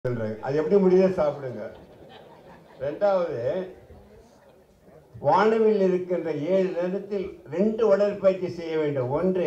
சொல்றேன் அது எப்படி முடியுதோ சாப்பிடுங்க ரெண்டாவது வானவில் இருக்கின்ற ஏழு நேரத்தில் ரெண்டு உடற்பயிற்சி செய்ய வேண்டும் ஒன்று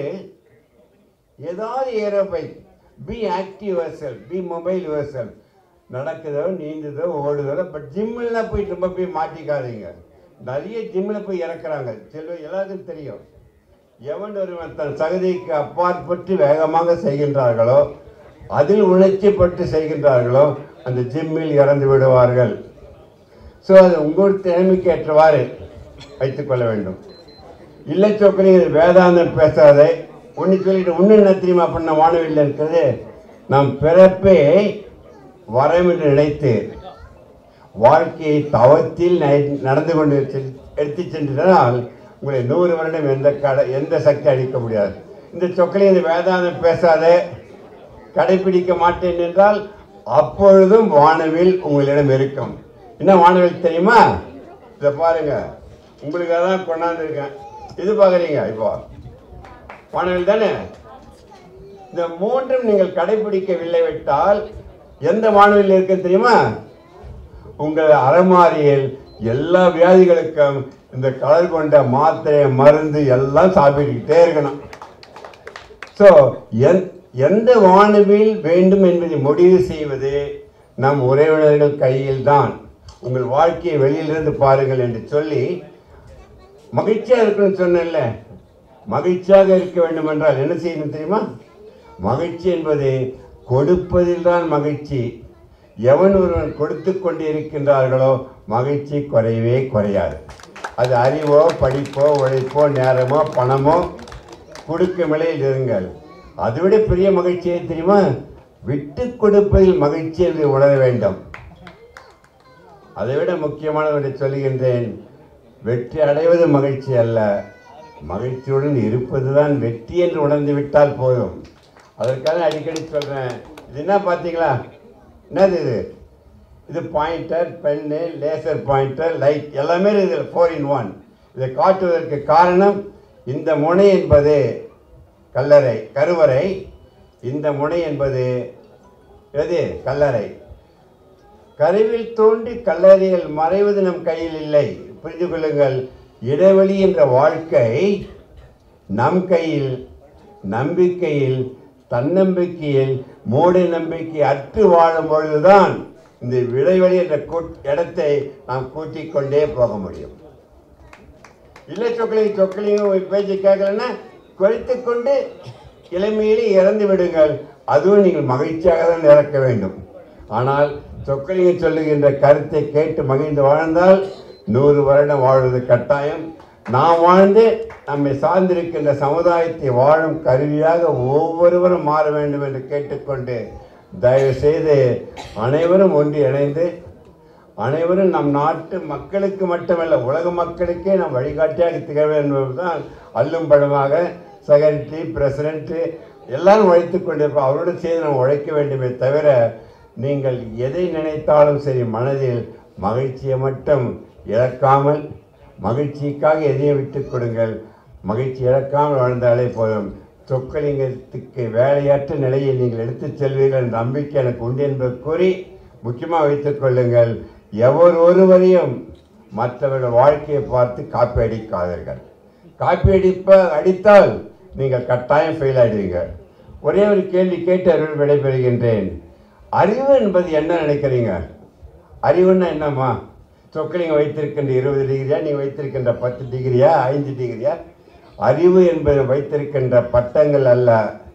ஏதாவது aerobic be active your be mobile your நடக்குதோ நீந்துதோ ஓடுதோ பட் ஜிம்மில் போய் ரொம்ப போய் மாட்டிக்காதீங்க நிறைய ஜிம்மில் போய் இறக்குறாங்க செல்வ எல்லாருக்கும் தெரியும் எவன் ஒருவன் தன் சகதிக்கு அப்பாற்பட்டு வேகமாக செய்கின்றார்களோ அதில் உணர்ச்சிப்பட்டு செய்கின்றார்களோ அந்த ஜிம்மில் இறந்து விடுவார்கள் ஸோ அது உங்கள் திறமைக்கு ஏற்றவாறு வைத்துக்கொள்ள வேண்டும் இல்லை சொக்கலி வேதாந்தம் பேசாதே ஒன்று சொல்லிட்டு ஒன்று என்ன தெரியுமா பண்ண வானவில் இருக்கிறது நாம் பிறப்பே வரம் என்று நினைத்து வாழ்க்கையை தவத்தில் நை- நடந்து கொண்டு செல்- எடுத்துச் சென்றால் உங்களை நூறு வருடம் எந்த கடை எந்த சக்தி அளிக்க முடியாது இந்த சொக்கலை இந்த வேதாந்தம் பேசாதே கடைபிடிக்க மாட்டேன் என்றால் அப்பொழுதும் வானவில் உங்களிடம் இருக்கும் என்ன வானவில் தெரியுமா இதை பாருங்க உங்களுக்காக தான் கொண்டாந்துருக்கேன் இது பார்க்குறீங்க இப்போ வானவில் தானே இந்த மூன்றும் நீங்கள் கடைபிடிக்கவில்லை விட்டால் எந்த வானவில் இருக்குன்னு தெரியுமா உங்கள் அறமாரியில் எல்லா வியாதிகளுக்கும் இந்த கலர் கொண்ட மாத்திரை மருந்து எல்லாம் சாப்பிட்டுக்கிட்டே இருக்கணும் ஸோ எந்த வானவில் வேண்டும் என்பதை முடிவு செய்வது நம் உறவினர்கள் கையில் தான் உங்கள் வாழ்க்கையை வெளியிலிருந்து பாருங்கள் என்று சொல்லி மகிழ்ச்சியாக இருக்கணும்னு சொன்னேன்ல மகிழ்ச்சியாக இருக்க வேண்டும் என்றால் என்ன செய்யணும் தெரியுமா மகிழ்ச்சி என்பது கொடுப்பதில் தான் மகிழ்ச்சி எவன் ஒருவன் கொடுத்து கொண்டு இருக்கின்றார்களோ மகிழ்ச்சி குறையவே குறையாது அது அறிவோ படிப்போ உழைப்போ நேரமோ பணமோ கொடுக்கும் நிலையில் இருங்கள் அதைவிட பெரிய மகிழ்ச்சியை தெரியுமா விட்டு கொடுப்பதில் மகிழ்ச்சி என்று உணர வேண்டும் அதைவிட முக்கியமானது ஒன்றை சொல்லுகின்றேன் வெற்றி அடைவது மகிழ்ச்சி அல்ல மகிழ்ச்சியுடன் இருப்பதுதான் வெற்றி என்று உணர்ந்து விட்டால் போதும் அதற்காக அடிக்கடி சொல்கிறேன் இது என்ன பார்த்தீங்களா என்னது இது இது pointer pen laser pointer light எல்லாமே இதில் ஃபோர் இன் ஒன் இதை காட்டுவதற்கு காரணம் இந்த முனை என்பது கல்லறை கருவறை இந்த முனை என்பது எது கல்லறை கருவில் தோன்றி கல்லறையில் மறைவது நம் கையில் இல்லை புரிந்து கொள்ளுங்கள் இடைவெளி என்ற வாழ்க்கை நம் கையில் நம்பிக்கையில் தன்னம்பிக்கையில் மூட நம்பிக்கை அற்று வாழும் பொழுதுதான் இந்த இடைவெளி என்ற கூட்- இடத்தை நாம் கூட்டிக் கொண்டே போக முடியும் இல்லை சொக்கலையும் சொக்கலையும் ஒரு பேச்சு கேட்கலன்னா குறைத்து கொண்டு இளமையிலே இறந்து விடுங்கள் அதுவும் நீங்கள் மகிழ்ச்சியாக தான் இறக்க வேண்டும் ஆனால் சொக்கலிங்க சொல்லுகின்ற கருத்தை கேட்டு மகிழ்ந்து வாழ்ந்தால் நூறு வருடம் வாழ்வது கட்டாயம் நாம் வாழ்ந்து நம்மை சார்ந்திருக்கின்ற சமுதாயத்தை வாழும் கருவியாக ஒவ்வொருவரும் மாற வேண்டும் என்று கேட்டுக்கொண்டு தயவு செய்து அனைவரும் ஒன்றி இணைந்து அனைவரும் நம் நாட்டு மக்களுக்கு மட்டுமல்ல உலக மக்களுக்கே நாம் வழிகாட்டியாக திகழ வேண்டும் என்பதுதான் அல்லும் பழமாக செக்ரட்டரி பிரசிடென்ட் எல்லாரும் உழைத்துக் கொண்டிருப்போம் அவரோடு சேர்ந்து நாம் உழைக்க வேண்டுமே தவிர நீங்கள் எதை நினைத்தாலும் சரி மனதில் மகிழ்ச்சியை மட்டும் இழக்காமல் மகிழ்ச்சிக்காக எதையும் விட்டுக் கொடுங்கள் மகிழ்ச்சி இழக்காமல் வாழ்ந்தாலே போதும் சொக்கலிங்கத்துக்கு வேலையற்ற நிலையை நீங்கள் எடுத்துச் செல்வீர்கள் என்ற நம்பிக்கை எனக்கு உண்டு என்பது கூறி முக்கியமாக வைத்துக் கொள்ளுங்கள் எவர் ஒருவரையும் மற்றவர்கள் வாழ்க்கையை பார்த்து காப்பி அடிக்காதீர்கள் காப்பி அடிப்ப அடித்தால் நீங்கள் கட்டாயம் ஃபெயில் ஆயிடுவீங்க ஒரே ஒரு கேள்வி கேட்டு அருள் விடைபெறுகின்றேன் அறிவு என்பது என்ன நினைக்கிறீங்க அறிவுன்னா என்னம்மா சொக்கலிங்க வைத்திருக்கின்ற இருபது டிகிரியா நீ வைத்திருக்கின்ற பத்து டிகிரியா ஐந்து டிகிரியா அறிவு என்பது வைத்திருக்கின்ற பட்டங்கள் அல்ல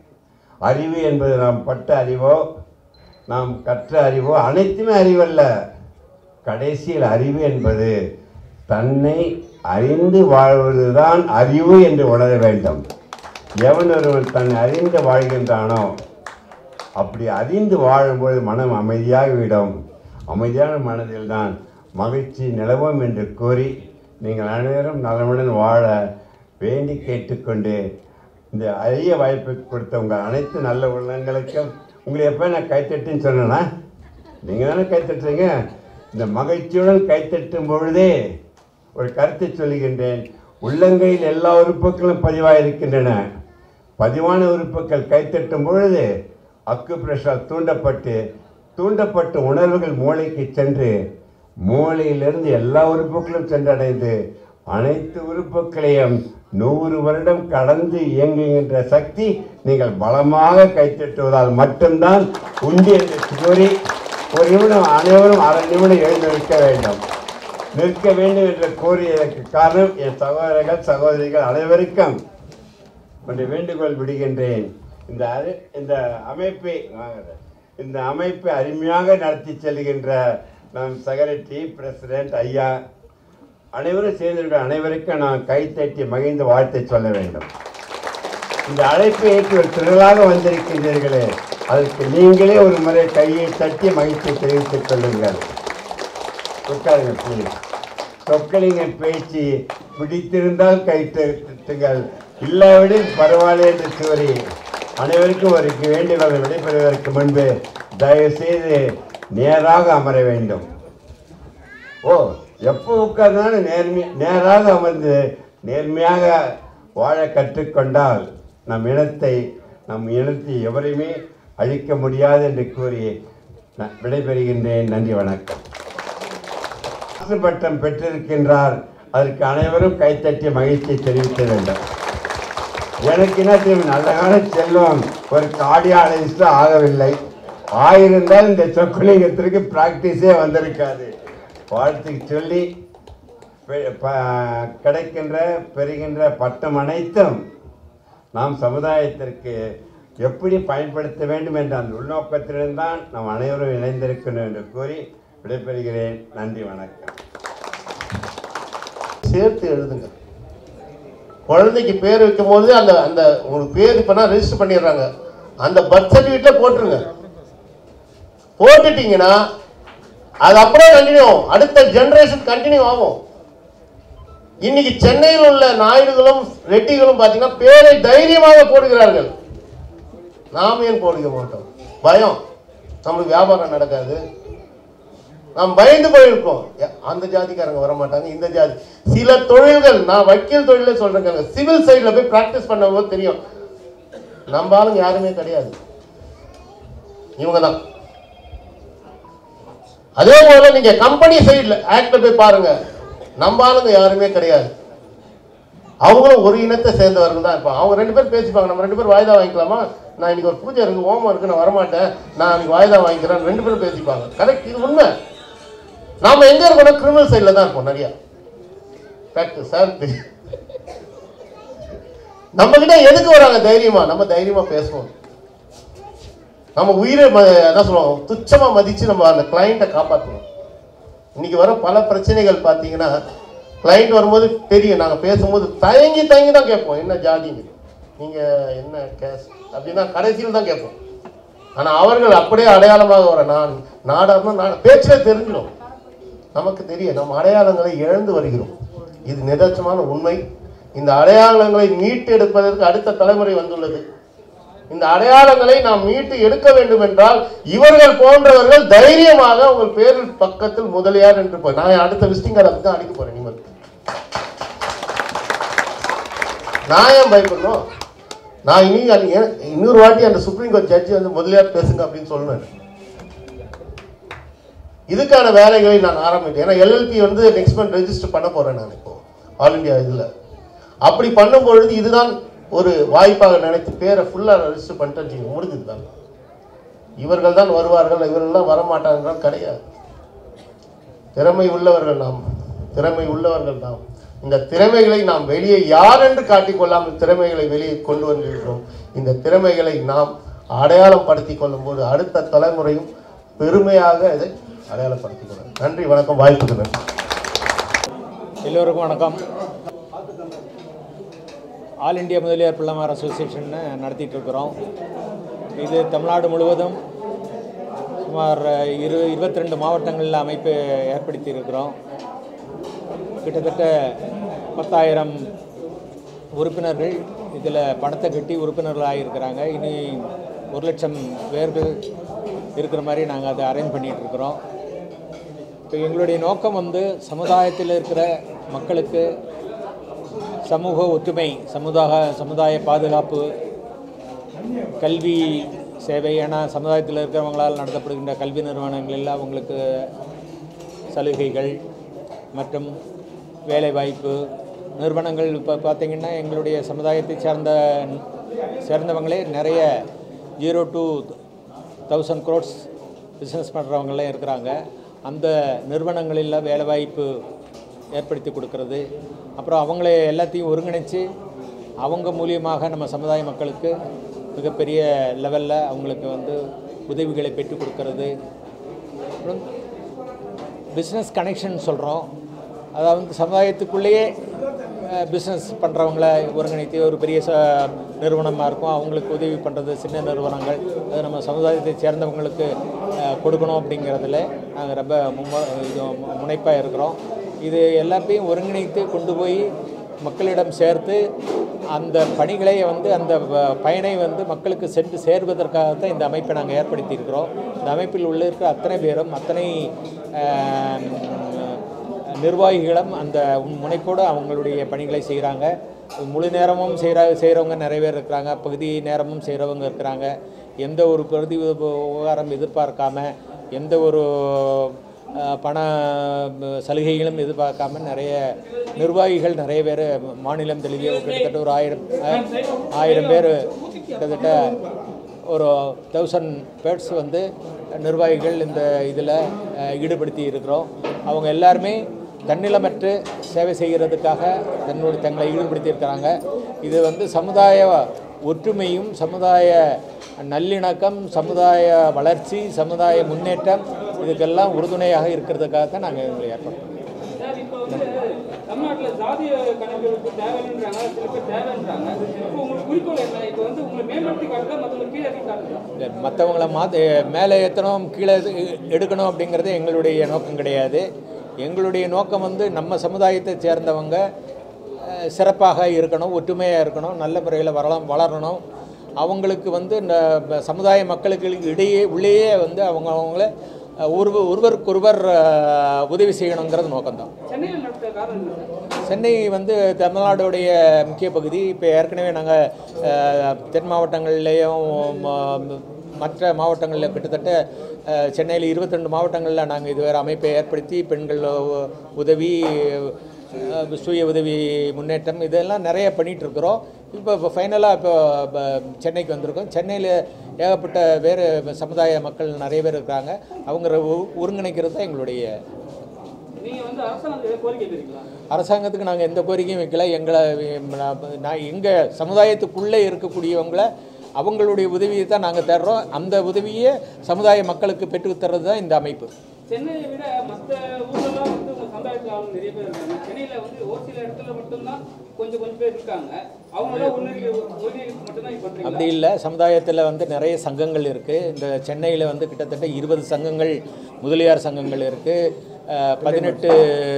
அறிவு என்பது நாம் பட்ட அறிவோ நாம் கற்ற அறிவோ அனைத்துமே அறிவல்ல கடைசியில் அறிவு என்பது தன்னை அறிந்து வாழ்வதுதான் அறிவு என்று உணர வேண்டும் எவன் ஒருவன் தன்னை அறிந்து வாழ்கின்றானோ அப்படி அறிந்து வாழும்போது மனம் அமைதியாகிவிடும் அமைதியான மனதில் தான் மகிழ்ச்சி நிலவும் என்று கூறி நீங்கள் அனைவரும் நலமுடன் வாழ வேண்டி கேட்டுக்கொண்டு இந்த அரிய வாய்ப்பை கொடுத்த உங்கள் அனைத்து நல்ல உள்ளங்களுக்கும் உங்களை எப்போ நான் கைத்தட்டுன்னு சொன்னேன்னா நீங்கள் தானே கைத்தட்டுறீங்க இந்த மகிழ்ச்சியுடன் கைத்தட்டும் பொழுதே ஒரு கருத்தை சொல்லுகின்றேன் உள்ளங்கையில் எல்லா உறுப்புகளும் பதிவாயிருக்கின்றன பதிவான உறுப்புகள் கைத்தட்டும் பொழுது அக்கு பிரஷால் தூண்டப்பட்டு தூண்டப்பட்ட உணர்வுகள் மூளைக்கு சென்று மூளையிலிருந்து எல்லா உறுப்புகளும் சென்றடைந்து அனைத்து உறுப்புகளையும் நூறு வருடம் கடந்து இயங்குகின்ற சக்தி நீங்கள் பலமாக கைத்தட்டுவதால் மட்டும்தான் உண்டு என்று கூறி ஒரு நிமிடம் அனைவரும் அரை நிமிடம் எழுந்து நிற்க வேண்டும் நிற்க வேண்டும் என்று கூறியதற்கு காரணம் என் சகோதரர்கள் சகோதரிகள் அனைவருக்கும் ஒன்று வேண்டுகோள் விடுகின்றேன் இந்த அரு இந்த அமைப்பை இந்த அமைப்பை அருமையாக நடத்தி செல்கின்ற நம் செக்ரட்டரி பிரசிடென்ட் ஐயா அனைவரும் சேர்ந்திருக்கிற அனைவருக்கும் நான் கைத்தட்டி மகிழ்ந்து வாழ்த்தை சொல்ல வேண்டும் இந்த அழைப்பை ஏற்று ஒரு திரளாக வந்திருக்கின்றீர்களே அதற்கு நீங்களே ஒரு முறை கையை தட்டி மகிழ்ச்சி தெரிவித்துக் கொள்ளுங்கள் உட்காருங்க please. சொற்களிங்க பேச்சு பிடித்திருந்தால் கை தட்டுங்கள் இல்லாவிடில் பரவாயில்லை என்று கூறி அனைவருக்கும் ஒரு வேண்டுகோள் விடைபெறுவதற்கு முன்பு தயவு செய்து நேராக அமர வேண்டும் ஓ எப்போ உட்கார்ந்தாலும் நேர்மை நேராக அமர்ந்து நேர்மையாக வாழ கற்றுக்கொண்டால் நம் இனத்தை நம் இனத்தை எவரையுமே அழிக்க முடியாது என்று கூறி நான் விடைபெறுகின்றேன் நன்றி வணக்கம் அரசு பட்டம் பெற்றிருக்கின்றார் அதற்கு அனைவரும் கைத்தட்டி மகிழ்ச்சி தெரிவிக்க வேண்டும் எனக்கு என்ன தெரியும் நல்ல கால செல்வம் ஒரு கார்டியாலஜிஸ்ட் ஆகவில்லை ஆயிருந்தால் இந்த சொக்குலிங்கத்திற்கு பிராக்டிஸே வந்திருக்காது வாழ்த்து சொல்லி பெ- ப- கிடைக்கின்ற பெறுகின்ற பட்டம் அனைத்தும் நாம் சமுதாயத்திற்கு எப்படி பயன்படுத்த வேண்டும் என்ற அந்த உள்நோக்கத்திலிருந்து தான் நாம் அனைவரும் இணைந்திருக்கணும் என்று கூறி விடைபெறுகிறேன் நன்றி வணக்கம் சேர்த்து எழுதுங்க குழந்தைக்கு பேர் வைக்கும் போது அந்த அந்த உங்களுக்கு பேர் இப்போனா ரெஜிஸ்டர் பண்ணிடுறாங்க அந்த பர்த் சர்டிஃபிகேட்ல போட்டுருங்க போட்டுட்டீங்கன்னா அது அப்படியே கண்டினியூ ஆகும் அடுத்த ஜெனரேஷன் கண்டினியூ ஆகும் இன்னைக்கு சென்னையில் உள்ள நாயுடுகளும் ரெட்டிகளும் பார்த்தீங்கன்னா பேரை தைரியமாக போடுகிறார்கள் நாம் ஏன் போடுக மாட்டோம் பயம் நம்மளுக்கு வியாபாரம் நடக்காது நாம் பயந்து போயிருக்கோம் எ- அந்த ஜாதிக்காரங்க வர மாட்டாங்க இந்த ஜாதி சில தொழில்கள் நான் வக்கீல் தொழிலே சொல்றேங்க சிவில் சைடில் போய் ப்ராக்டிஸ் பண்ணும்போது தெரியும் நம்ம ஆளுங்க யாருமே கிடையாது இவங்க தான் அதே போல நீங்க கம்பெனி சைடில் ஆக்ட்ல போய் பாருங்க நம்ம ஆளுங்க யாருமே கிடையாது அவங்களும் ஒரு இனத்தை சேர்ந்தவர்கள் தான் இருப்பாங்க அவங்க ரெண்டு பேரும் பேசிப்பாங்க நம்ம ரெண்டு பேரும் வாய்தா வாங்கிக்கலாமா நான் இன்னைக்கு ஒரு பூஜை இருக்கு ஹோமம் இருக்கு நான் வரமாட்டேன் நான் இன்னைக்கு வாய்தா வாங்கிக்கிறேன் ரெண்டு பேரும் பேசிப்பாங்க கரெக்ட் இது உண்மை நாம எங்க இருக்கோம் கிரிமினல் சைடில் தான் இருப்போம் நிறைய ஃபேக்ட் சார் நம்ம கிட்ட எதுக்கு வராங்க தைரியமா நம்ம தைரியமா பேசுவோம் நம்ம உயிரை ம- என்ன சொல்லுவோம் துச்சமா மதிச்சு நம்ம அந்த கிளைண்ட்டை காப்பாற்றணும் இன்னைக்கு வர பல பிரச்சனைகள் பார்த்தீங்கன்னா கிளைண்ட் வரும்போது தெரியும் நாங்கள் பேசும்போது தயங்கி தயங்கி தான் கேட்போம் என்ன ஜாதின்னு நீங்கள் என்ன கேஸ் அப்படின்னா கடைசியில் தான் கேட்போம் ஆனால் அவர்கள் அப்படியே அடையாளமாக வர நான் நாடார்னா நான் பேச்சில் தெரிஞ்சிடும் நமக்கு தெரியும் நம்ம அடையாளங்களை இழந்து வருகிறோம் இது நிதர்சனமான உண்மை இந்த அடையாளங்களை மீட்டு எடுப்பதற்கு அடுத்த தலைமுறை வந்துள்ளது இந்த அடையாளங்களை நாம் மீட்டு எடுக்க வேண்டும் என்றால் இவர்கள் போன்றவர்கள் தைரியமாக உங்கள் பேரில் பக்கத்தில் முதலியார் என்று போய் நான் அடுத்த விசிட்டிங் கார்டு தான் அடிக்க போறேன் நீங்கள் நான் ஏன் பயப்படணும் நான் இனி அது ஏன் இன்னொரு வாட்டி அந்த சுப்ரீம் கோர்ட் ஜட்ஜி வந்து முதலியார் பேசுங்க அப்படின்னு சொல்லுவேன் இதுக்கான வேலைகளை நான் ஆரம்பித்தேன் ஏன்னா எல்எல்பி வந்து நெக்ஸ்ட் மந்த் ரெஜிஸ்டர் பண்ண போறேன் நான் இப்போ ஆல் இந்தியா இதில் அப்படி பண்ணும் பொழுது இதுதான் ஒரு வாய்ப்பாக நினைத்து பேரை ஃபுல்லாக ரெஜிஸ்டர் பண்ணிட்டு வச்சுக்கோங்க முடிஞ்சது தான் இவர்கள் தான் வருவார்கள் இவர்கள் தான் வரமாட்டார்கள் கிடையாது திறமை உள்ளவர்கள் நாம் திறமை உள்ளவர்கள் நாம் இந்த திறமைகளை நாம் வெளியே யார் என்று காட்டிக்கொள்ளாமல் திறமைகளை வெளியே கொண்டு வந்திருக்கிறோம் இந்த திறமைகளை நாம் அடையாளம் படுத்தி கொள்ளும் போது அடுத்த தலைமுறையும் பெருமையாக இதை அடையாளப்படுத்திக் கொள்ளும் நன்றி வணக்கம் வாய்ப்புக்கு நன்றி எல்லோருக்கும் வணக்கம் all India Mudaliar Pillaimar association நடத்திட்டு இருக்கிறோம் இது தமிழ்நாடு முழுவதும் சுமார் இரு இருபத்தி ரெண்டு மாவட்டங்களில் அமைப்பு ஏற்படுத்தி இருக்கிறோம் கிட்டத்தட்ட பத்தாயிரம் உறுப்பினர்கள் இதில் பணத்தை கட்டி உறுப்பினர்களாக இருக்கிறாங்க இனி ஒரு லட்சம் பேர்கள் இருக்கிற மாதிரி நாங்கள் அதை அரேஞ்ச் பண்ணிகிட்டு இருக்கிறோம் இப்போ எங்களுடைய நோக்கம் வந்து சமுதாயத்தில் இருக்கிற மக்களுக்கு சமூக ஒற்றுமை சமுதாய சமுதாய பாதுகாப்பு கல்வி சேவை ஏன்னா சமுதாயத்தில் இருக்கிறவங்களால் நடத்தப்படுகின்ற கல்வி நிறுவனங்களில் அவங்களுக்கு சலுகைகள் மற்றும் வேலைவாய்ப்பு நிறுவனங்கள் இப்போ பார்த்திங்கன்னா எங்களுடைய சமுதாயத்தை சார்ந்த சேர்ந்தவங்களே நிறைய zero to thousand crores business பண்ணுறவங்களாம் இருக்கிறாங்க அந்த நிறுவனங்களில் வேலைவாய்ப்பு ஏற்படுத்தி கொடுக்கறது அப்புறம் அவங்களே எல்லாத்தையும் ஒருங்கிணைச்சு அவங்க மூலியமாக நம்ம சமுதாய மக்களுக்கு மிகப்பெரிய லெவலில் அவங்களுக்கு வந்து உதவிகளை பெற்றுக் கொடுக்கறது அப்புறம் பிஸ்னஸ் கனெக்ஷன் சொல்கிறோம் அதாவது சமுதாயத்துக்குள்ளேயே பிஸ்னஸ் பண்ணுறவங்கள ஒருங்கிணைத்து ஒரு பெரிய ச நிறுவனமாக இருக்கும் அவங்களுக்கு உதவி பண்ணுறது சின்ன நிறுவனங்கள் அது நம்ம சமுதாயத்தை சேர்ந்தவங்களுக்கு அஹ், கொடுக்கணும் அப்படிங்கிறதுல நாங்கள் ரொம்ப மும்ம இது முனைப்பாக இருக்கிறோம் இது எல்லாத்தையும் ஒருங்கிணைத்து கொண்டு போய் மக்களிடம் சேர்த்து அந்த பணிகளை வந்து அந்த வ- பயனை வந்து மக்களுக்கு சென்று சேர்வதற்காகத்தான் இந்த அமைப்பை நாங்கள் ஏற்படுத்தி இருக்கிறோம் இந்த அமைப்பில் உள்ள இருக்கிற அத்தனை பேரும் அத்தனை ஆம், நிர்வாகிகளும் அந்த முனைப்போடு அவங்களுடைய பணிகளை செய்கிறாங்க முழு நேரமும் செய்கிற செய்கிறவங்க நிறைய பேர் இருக்கிறாங்க பகுதி நேரமும் செய்கிறவங்க இருக்கிறாங்க எந்த ஒரு பிரதி விவகாரம் எதிர்பார்க்காம எந்த ஒரு அஹ், பண அஹ், சலுகைகளும் எதிர்பார்க்காம நிறைய நிர்வாகிகள் நிறைய பேர் மாநிலம் தெளிவிய கிட்டத்தட்ட ஒரு ஆயிரம் ஆயிரம் ஆயிரம் பேர் கிட்டத்தட்ட ஒரு தௌசண்ட் பேர்ட்ஸ் வந்து நிர்வாகிகள் இந்த இதில் ஈடுபடுத்தி இருக்கிறோம் அவங்க எல்லாருமே தன்னிலமற்று சேவை செய்கிறதுக்காக தன்னுடைய தங்களை ஈடுபடுத்தி இருக்கிறாங்க இது வந்து சமுதாய ஒற்றுமையும் சமுதாய நல்லிணக்கம் சமுதாய வளர்ச்சி சமுதாய முன்னேற்றம் இதுக்கெல்லாம் உறுதுணையாக இருக்கிறதுக்காக தான் நாங்கள் எங்களை ஏற்படுத்தோம் சார் இப்போ வந்து தமிழ்நாட்டில் ஜாதிய கணக்கெடுப்பு தேவைன்றாங்க சில பேர் தேவைன்றாங்க இப்போ உங்களுக்கு குறிக்கோள் என்ன இப்போ வந்து உங்களை மேம்படுத்தி காட்டுதா மற்றவங்க கீழே இறக்கி காட்டுதா மற்றவங்கள மாற்ற மேலே ஏற்றணும் கீழே இது- எடுக்கணும் அப்படிங்கிறது எங்களுடைய நோக்கம் கிடையாது எங்களுடைய நோக்கம் வந்து நம்ம சமுதாயத்தை சேர்ந்தவங்க அஹ், சிறப்பாக இருக்கணும் ஒற்றுமையாக இருக்கணும் நல்ல முறையில் வரலாம் வளரணும் அவங்களுக்கு வந்து இந்த ப- சமுதாய மக்களுக்கு இடையே உள்ளேயே வந்து அவங்க அவங்கள அஹ், ஒருவ ஒருவருக்கொருவர் அஹ், உதவி செய்யணுங்கிறது நோக்கம்தான் சென்னையில் நடத்த காரணம் என்ன சார் சென்னை வந்து தமிழ்நாடுடைய முக்கிய பகுதி இப்போ ஏற்கனவே நாங்கள் தென் மாவட்டங்கள்லேயும் ம- மற்ற மாவட்டங்களில் கிட்டத்தட்ட அஹ், சென்னையில் 22 மாவட்டங்களில் நாங்கள் இதுவரை அமைப்பை ஏற்படுத்தி பெண்கள் உ- உதவி அஹ், சுய உதவி முன்னேற்றம் இதெல்லாம் நிறைய பண்ணிகிட்டு இருக்கிறோம் இப்போ இப்போ ஃபைனலாக இப்போ ப- சென்னைக்கு வந்திருக்கோம் சென்னையில் ஏகப்பட்ட வேறு சமுதாய மக்கள் நிறைய பேர் இருக்கிறாங்க அவங்க ஒ- ஒருங்கிணைக்கிறது தான் எங்களுடைய நீங்கள் வந்து அரசாங்கத்துக்கு ஏதாவது கோரிக்கை வைக்கிறீங்களா அரசாங்கத்துக்கு நாங்கள் எந்த கோரிக்கையும் வைக்கல எங்களை நான் எங்கள் சமுதாயத்துக்குள்ளே இருக்கக்கூடியவங்கள அவங்களுடைய உதவியை தான் நாங்கள் தர்றோம் அந்த உதவியை சமுதாய மக்களுக்கு பெற்றுத் தர்றது தான் இந்த அமைப்பு சென்னையை விட மற்ற ஊர்லலாம் வந்து உங்கள் சமுதாயத்தில் ஆளுங்க நிறைய பேர் இருக்காங்க சென்னையில் வந்து ஒரு சில இடத்துல மட்டும்தான் கொஞ்சம் கொஞ்சம் பேர் இருக்காங்க அவங்களாம் ஒன்று ஒன்று மட்டும்தான் இது பண்ணுறீங்க அப்படி இல்லை சமுதாயத்தில் வந்து நிறைய சங்கங்கள் இருக்குது இந்த சென்னையில் வந்து கிட்டத்தட்ட இருபது சங்கங்கள் முதலியார் சங்கங்கள் இருக்குது பதினெட்டு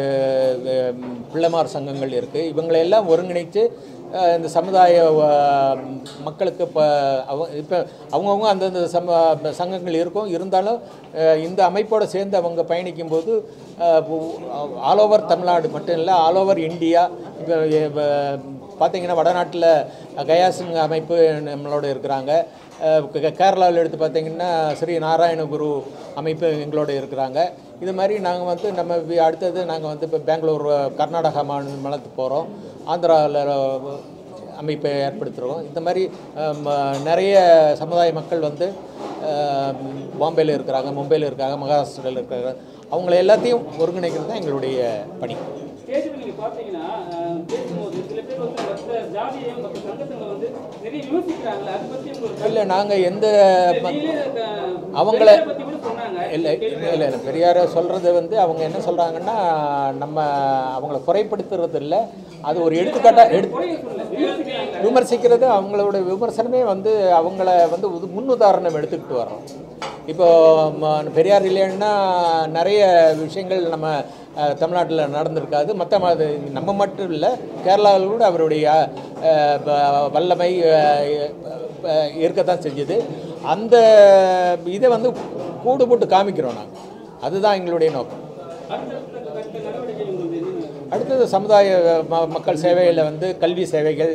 அஹ், பிள்ளைமார் சங்கங்கள் இருக்குது இவங்களையெல்லாம் ஒருங்கிணைத்து அஹ், இந்த சமுதாய அஹ், மக்களுக்கு இப்போ அவ இப்போ அவங்கவுங்க அந்தந்த சம சங்கங்கள் இருக்கும் இருந்தாலும் அஹ், இந்த அமைப்போடு சேர்ந்து அவங்க பயணிக்கும்போது ஆல் ஓவர் தமிழ்நாடு மட்டும் இல்லை ஆல் ஓவர் இந்தியா இப்போ பார்த்தீங்கன்னா வடநாட்டில் கயாசிங் அமைப்பு நம்மளோட இருக்கிறாங்க அஹ் கே- கேரளாவில் எடுத்து பார்த்தீங்கன்னா ஸ்ரீ நாராயணகுரு அமைப்பு எங்களோட இருக்கிறாங்க இது மாதிரி நாங்கள் வந்து நம்ம வி- அடுத்தது நாங்கள் வந்து இப்போ பெங்களூர் கர்நாடகா மாநிலத்துக்கு போகிறோம் ஆந்திராவில் அமைப்பை ஏற்படுத்துகிறோம் இந்த மாதிரி அஹ், ம- நிறைய சமுதாய மக்கள் வந்து அஹ், பாம்பேல இருக்கிறாங்க மும்பையில் இருக்காங்க மகாராஷ்டிராவில் இருக்காங்க அவங்கள எல்லாத்தையும் ஒருங்கிணைக்கிறது தான் எங்களுடைய பணி ஸ்டேஜில் நீங்கள் பார்த்தீங்கன்னா அஹ், பேசும்போது சில பேர் வந்து மற்ற ஜாதியையும் மற்ற சங்கத்தங்களை வந்து நிறைய விமர்சிக்கிறாங்களே அதை பற்றி உங்களுக்கு இல்லை நாங்கள் எந்த ம- நீங்களே அஹ், அவங்கள- பெரியாரை பற்றி கூட சொன்னாங்க இல்லை இல்லை இல்லை பெரியார் சொல்கிறது வந்து அவங்க என்ன சொல்கிறாங்கன்னா நம்ம அவங்கள குறைப்படுத்துறது இல்லை அது ஒரு எடுத்துக்காட்டாக எடுத்து குறைய சொல்லல விமர்சிக்கிறாங்க விமர்சிக்கிறது அவங்களோட விமர்சனமே வந்து அவங்கள வந்து உது- முன்னுதாரணம் எடுத்துக்கிட்டு வர்றோம் இப்போ ம- பெரியார் இல்லைன்னா நிறைய விஷயங்கள் நம்ம தமிழ்நாட்டில் நடந்திருக்காது மற்ற அது நம்ம மட்டும் இல்லை கேரளாவில் கூட அவருடைய அஹ், ப- வல்லமை அஹ், அஹ், இருக்கத்தான் செஞ்சது அந்த இதை வந்து கூடு போட்டு காமிக்கிறோம் நாங்கள் அதுதான் எங்களுடைய நோக்கம் அடுத்தடுத்த கட்ட நடவடிக்கை உங்களுக்கு என்னென்ன அடுத்தது சமுதாய ம மக்கள் சேவையில் வந்து கல்வி சேவைகள்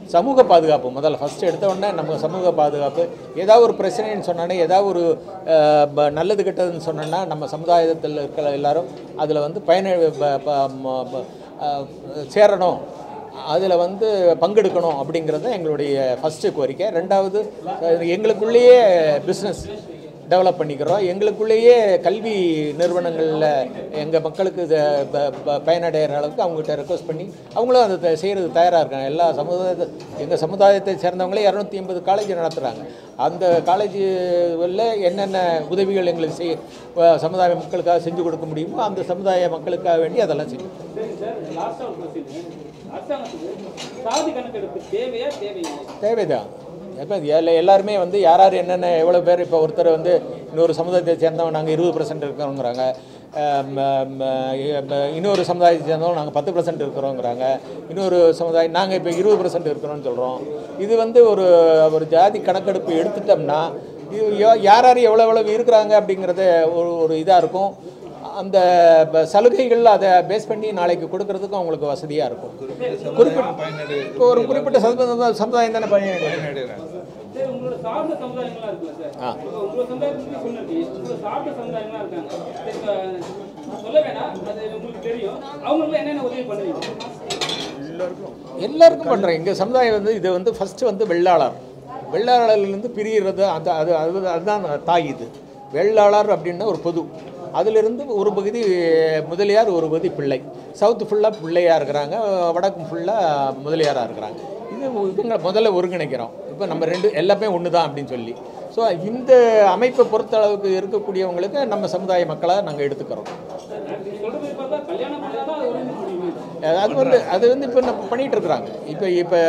சமூக பாதுகாப்பு முதல்ல ஃபஸ்ட்டு எடுத்த உடனே நம்ம சமூக பாதுகாப்பு ஏதாவது ஒரு பிரச்சனைன்னு சொன்னோன்னே ஏதாவது ஒரு அஹ், ப- நல்லது கெட்டதுன்னு சொன்னோன்னா நம்ம சமுதாயத்தில் இருக்கிற எல்லாரும் அதில் வந்து பயன ப- ப- ம- ப- அஹ், சேரணும் அதில் வந்து பங்கெடுக்கணும் அப்படிங்கிறது தான் எங்களுடைய ஃபஸ்ட்டு கோரிக்கை ரெண்டாவது அஹ், எங்களுக்குள்ளேயே பிஸ்னஸ் டெவலப் பண்ணிக்கிறோம் எங்களுக்குள்ளேயே கல்வி நிறுவனங்களில் எங்கள் மக்களுக்கு இதை ப- ப- பயனடைகிற அளவுக்கு அவங்ககிட்ட ரெக்வஸ்ட் பண்ணி அவங்களும் அதை செய்கிறது தயாராக இருக்காங்க எல்லா சமுதாயத்தை எங்கள் சமுதாயத்தை சேர்ந்தவங்களே இரநூத்தி எண்பது காலேஜ் நடத்துகிறாங்க அந்த காலேஜில் என்னென்ன உதவிகள் எங்களுக்கு செய் அஹ் சமுதாய மக்களுக்காக செஞ்சு கொடுக்க முடியுமோ அந்த சமுதாய மக்களுக்காக வேண்டி அதெல்லாம் செய்யும் சரி சார் லாஸ்ட்டாக ஒரு கொஸ்டின் அரசாங்கத்துக்கு சாதி கணக்கெடுப்பு தேவையா தேவையில்லை தேவைதான் இப்போ எல்லா எல்லாருமே வந்து யார் யார் என்னென்ன எவ்வளோ பேர் இப்போ ஒருத்தர் வந்து இன்னொரு சமுதாயத்தை சேர்ந்தவங்க நாங்கள் இருபது பர்சன்ட் இருக்கிறோங்கிறாங்க ஆம், ஆம், ஆம், இன்னொரு சமுதாயத்தை சேர்ந்தவங்க நாங்கள் பத்து பர்சன்ட் இருக்கிறோங்கிறாங்க இன்னொரு சமுதாயம் நாங்கள் இப்போ இருபது பர்சன்ட் இருக்கிறோம்னு சொல்கிறோம் இது வந்து ஒரு ஒரு ஜாதி கணக்கெடுப்பு எடுத்துட்டோம்னா இது யா- யார் யார் எவ்வளோ எவ்வளோ இருக்கிறாங்க அப்படிங்கிறது ஒரு ஒரு இதாக இருக்கும் அந்த ப- சலுகைகள் அதை பேஸ் பண்ணி நாளைக்கு கொடுக்கறதுக்கும் அவங்களுக்கு வசதியாக இருக்கும் குறிப்பிட்ட இப்போ ஒரு குறிப்பிட்ட சமுதாயம் சமுதாயம் தானே பயன் சரி உங்களோட சார்ந்த சமுதாயங்கள்லாம் இருக்குல்ல சார் ஆ. இப்போ உங்களோட சமுதாயத்துக்கு சொன்னீங்க உங்களோட சார்ந்த சமுதாயங்கள்லாம் இருக்காங்க சரி, இப்ப சொல்ல வேணாம் அது உங்களுக்கு தெரியும் அவங்களுக்கு என்னென்ன உதவி பண்ணுவீங்க எல்லாருக்கும் பண்ணுறோம் எங்கள் சமுதாயம் வந்து இது வந்து ஃபஸ்ட்டு வந்து வெள்ளாளர் வெள்ளாளர்லேருந்து பிரிகிறது அது அது அது அதுதான் தாய் இது வெள்ளாளர் அப்படின்னா ஒரு பொது அதிலிருந்து ஒரு பகுதி முதலியார் ஒரு பகுதி பிள்ளை சவுத்து ஃபுல்லாக பிள்ளையாக இருக்கிறாங்க வடக்கு ஃபுல்லாக முதலியாராக இருக்கிறாங்க இது இவங்க முதல்ல ஒருங்கிணைக்கிறோம் இப்போ நம்ம ரெண்டு எல்லாமே ஒன்று தான் அப்படின்னு சொல்லி ஸோ இந்த அமைப்பை பொறுத்த அளவுக்கு இருக்கக்கூடியவங்களுக்கு நம்ம சமுதாய மக்களாக நாங்கள் எடுத்துக்கிறோம் நீங்க சொல்றது பார்த்தா கல்யாணம் பண்ணாதான் அது உதவி முடியுமே அது வந்து அது வந்து இப்போ நம்ம பண்ணிட்டு இருக்கிறாங்க இப்போ இப்போ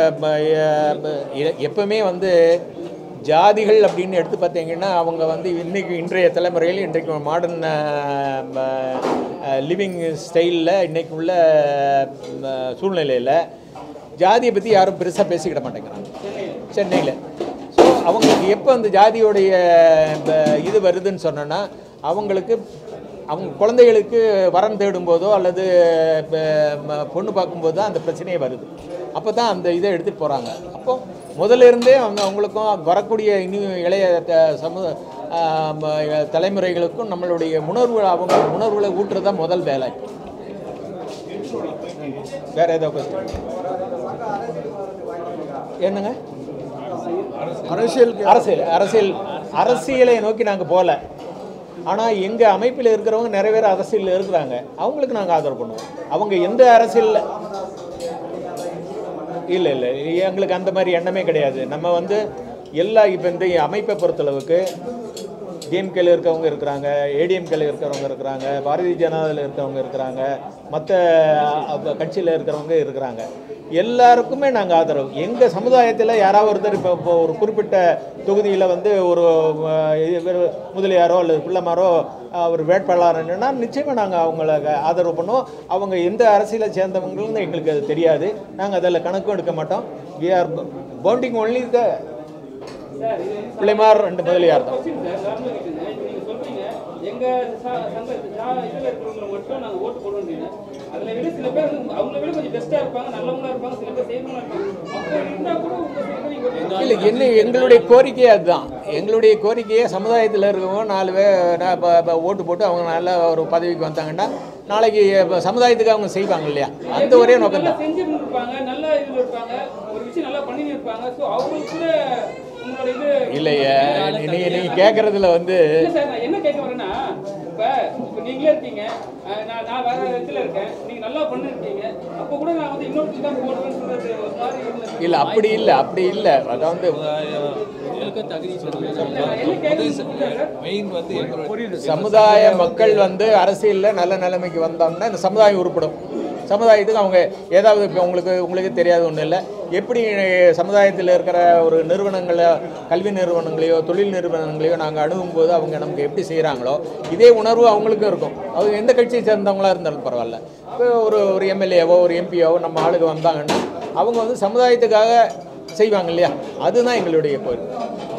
எப்பவுமே வந்து ஜாதிகள் அப்படின்னு எடுத்து பார்த்தீங்கன்னா அவங்க வந்து இன்னைக்கு இன்றைய தலைமுறையில் இன்றைக்கு மாடர்ன் லிவிங் ஸ்டைலில் இன்னைக்கு உள்ள சூழ்நிலையில் ஜாதியை பற்றி யாரும் பெருசாக பேசிக்கிட மாட்டேங்கிறாங்க சென்னையில் ஸோ அவங்களுக்கு எப்போ அந்த ஜாதியோடைய ப- இது வருதுன்னு சொன்னோன்னா அவங்களுக்கு அவங்க குழந்தைகளுக்கு வரன் தேடும்போதோ அல்லது ப- ம- பொண்ணு பார்க்கும்போது தான் அந்த பிரச்சனையே வருது அப்போ தான் அந்த இதை எடுத்துகிட்டு போகிறாங்க அப்போ முதல்ல இருந்தே அவங்க அவங்களுக்கும் வரக்கூடிய இன்னும் இளைய த- சமு ஆ, ம- தலைமுறைகளுக்கும் நம்மளுடைய உணர்வு அவங்க உணர்வுகளை ஊட்டுறது தான் முதல் வேலை வேற ஏதோ question? என்னங்க அரசியல் அரசியல் அரசியல் அரசியலை நோக்கி நாங்கள் போகல ஆனால் எங்கள் அமைப்பில் இருக்கிறவங்க நிறைய பேர் அரசியலில் இருக்கிறாங்க அவங்களுக்கு நாங்கள் ஆதரவு பண்ணுவோம் அவங்க எந்த அரசியலில் இல்லை இல்லை எங்களுக்கு அந்த மாதிரி எண்ணமே கிடையாது நம்ம வந்து எல்லா இப்போ இந்த அமைப்பை பொறுத்தளவுக்கு டிஎம்கேல இருக்கவங்க இருக்கிறாங்க ஏடிஎம்கேல இருக்கிறவங்க இருக்கிறாங்க பாரதிய ஜனதாவில் இருக்கிறவங்க இருக்கிறாங்க மற்ற கட்சியில் இருக்கிறவங்க இருக்கிறாங்க எல்லாருக்குமே நாங்கள் ஆதரவு எங்கள் சமுதாயத்தில் யாராவது ஒருத்தர் இப்போ இப்போ ஒரு குறிப்பிட்ட தொகுதியில் வந்து ஒரு அஹ், இவர் முதலியாரோ அல்லது பிள்ளைமாரோ அஹ், ஒரு வேட்பாளர்னா நிச்சயமாக நாங்கள் அவங்கள ஆதரவு பண்ணுவோம் அவங்க எந்த அரசியலை சேர்ந்தவங்கன்னு எங்களுக்கு அது தெரியாது நாங்கள் அதில் கணக்கும் எடுக்க மாட்டோம் we are pounding only the sir இது வந்து பிள்ளைமார் ரெண்டு முதலியார் தான் கொஸ்டின் சார் நார்மல் கேட்டுங்க இப்போ நீங்கள் சொல்றீங்க எங்க ச- சங்க ஜா- இதுல இருக்கிறவங்க மட்டும் நாங்க ஓட்டு போடுவோம் அதுல விட சில பேர் வந்து அவங்கள விட கொஞ்சம் பெஸ்டா இருப்பாங்க நல்லவங்களா இருப்பாங்க சில பேர் செய்யறவங்களா இருப்பாங்க அப்ப இருந்தா கூட உங்க சைடு நீங்க ஓட்டு இல்லை என்ன எங்களுடைய கோரிக்கையே அதுதான் எங்களுடைய கோரிக்கையே சமுதாயத்தில் இருக்கவங்க நாலு பேர் நா- ப- ப- ஓட்டு போட்டு அவங்க நல்ல ஒரு பதவிக்கு வந்தாங்கன்னா நாளைக்கு இப்ப சமுதாயத்துக்கு அவங்க செய்வாங்க இல்லையா அந்த ஒரே நோக்கம் நல்லா தான் செஞ்சுட்டு இருப்பாங்க நல்ல இதுல இருப்பாங்க ஒரு விஷயம் நல்லா பண்ணி இருப்பாங்க சோ அவங்களுக்கு கூட உங்களோட இது இல்லையே நீங்க நீங்க கேட்கறதுல வந்து இல்ல சார் நான் என்ன கேட்க வரேன்னா இப்ப இப்ப நீங்களே இருக்கீங்க அஹ் நான் நான் வேற இடத்துல இருக்கேன் நீங்க நல்லா பண்ணிருக்கீங்க அப்ப கூட நான் வந்து இன்னொரு தான் போடுவேன்னு சொல்றது ஒரு மாதிரி இல்ல இல்லை அப்படி இல்லை அப்படி இல்லை அதாவது நான் என்ன கேட்கறேன்னு சார் மெயின் வந்து எங்களுடைய சமுதாய மக்கள் வந்து அரசியலில் நல்ல நிலைமைக்கு வந்தாங்கன்னா இந்த சமுதாயம் உருப்படும் சமுதாயத்துக்கு அவங்க ஏதாவது இப்போ உங்களுக்கு உங்களுக்கு தெரியாத ஒன்றும் இல்லை எப்படி சமுதாயத்தில் இருக்கிற ஒரு நிறுவனங்களை கல்வி நிறுவனங்களையோ தொழில் நிறுவனங்களையோ நாங்கள் அணுகும்போது அவங்க நமக்கு எப்படி செய்கிறாங்களோ இதே உணர்வு அவங்களுக்கும் இருக்கும் அவங்க எந்த கட்சியை சேர்ந்தவங்களா இருந்தாலும் பரவாயில்ல இப்போ ஒரு ஒரு எம்எல்ஏவோ ஒரு எம்பியோ நம்ம ஆளுங்க வந்தாங்கன்னா அவங்க வந்து சமுதாயத்துக்காக செய்வாங்க இல்லையா அதுதான் எங்களுடைய கோரிக்கை